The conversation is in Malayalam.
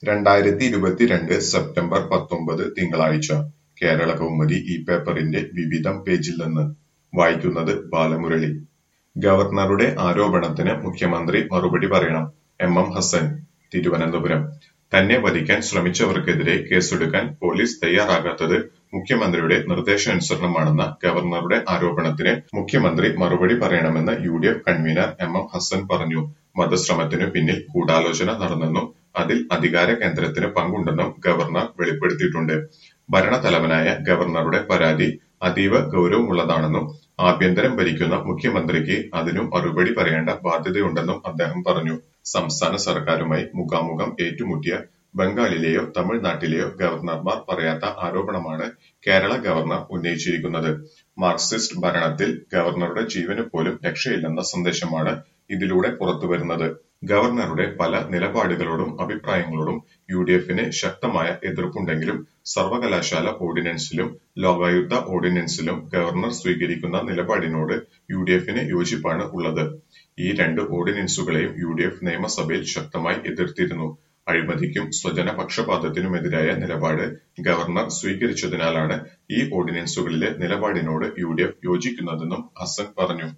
രണ്ടായിരത്തി ഇരുപത്തിരണ്ട് സെപ്റ്റംബർ പത്തൊമ്പത് തിങ്കളാഴ്ച കേരള കൗമുദി ഈ പേപ്പറിന്റെ വിവിധം പേജിൽ നിന്ന് വായിക്കുന്നത് ബാലമുരളി ഗവർണറുടെ ആരോപണത്തിന് മുഖ്യമന്ത്രി മറുപടി പറയണം എം എം ഹസൻ തിരുവനന്തപുരം തന്നെ വധിക്കാൻ ശ്രമിച്ചവർക്കെതിരെ കേസെടുക്കാൻ പോലീസ് തയ്യാറാകാത്തത് മുഖ്യമന്ത്രിയുടെ നിർദ്ദേശാനുസരണമാണെന്ന ഗവർണറുടെ ആരോപണത്തിന് മുഖ്യമന്ത്രി മറുപടി പറയണമെന്ന് U D F convener M M Hassan പറഞ്ഞു വധശ്രമത്തിനു പിന്നിൽ ഗൂഢാലോചന നടന്നെന്നും അതിൽ അധികാര കേന്ദ്രത്തിന് പങ്കുണ്ടെന്നും ഗവർണർ വെളിപ്പെടുത്തിയിട്ടുണ്ട് ഭരണതലവനായ ഗവർണറുടെ പരാതി അതീവ ഗൗരവമുള്ളതാണെന്നും ആഭ്യന്തരം ഭരിക്കുന്ന മുഖ്യമന്ത്രിക്ക് അതിനു മറുപടി പറയേണ്ട ബാധ്യതയുണ്ടെന്നും അദ്ദേഹം പറഞ്ഞു സംസ്ഥാന സർക്കാരുമായി മുഖാമുഖം ഏറ്റുമുട്ടിയ ബംഗാളിലെയോ തമിഴ്നാട്ടിലെയോ ഗവർണർമാർ പറയാത്ത ആരോപണമാണ് കേരള ഗവർണർ ഉന്നയിച്ചിരിക്കുന്നത് മാർക്സിസ്റ്റ് ഭരണത്തിൽ ഗവർണറുടെ ജീവന് പോലും രക്ഷയില്ലെന്ന സന്ദേശമാണ് ഇതിലൂടെ പുറത്തുവരുന്നത് ഗവർണറുടെ പല നിലപാടുകളോടും അഭിപ്രായങ്ങളോടും യു ഡി എഫിന് ശക്തമായ എതിർപ്പുണ്ടെങ്കിലും സർവകലാശാല ഓർഡിനൻസിലും ലോകായുക്ത ഓർഡിനൻസിലും ഗവർണർ സ്വീകരിക്കുന്ന നിലപാടിനോട് യു ഡി എഫിന് യോജിപ്പാണ് ഉള്ളത് ഈ രണ്ട് ഓർഡിനൻസുകളെയും യു ഡി എഫ് നിയമസഭയിൽ ശക്തമായി എതിർത്തിരുന്നു അഴിമതിക്കും സ്വജന പക്ഷപാതത്തിനുമെതിരായ നിലപാട് ഗവർണർ സ്വീകരിച്ചതിനാലാണ് ഈ ഓർഡിനൻസുകളിലെ നിലപാടിനോട് യു ഡി എഫ് യോജിക്കുന്നതെന്നും ഹസൻ പറഞ്ഞു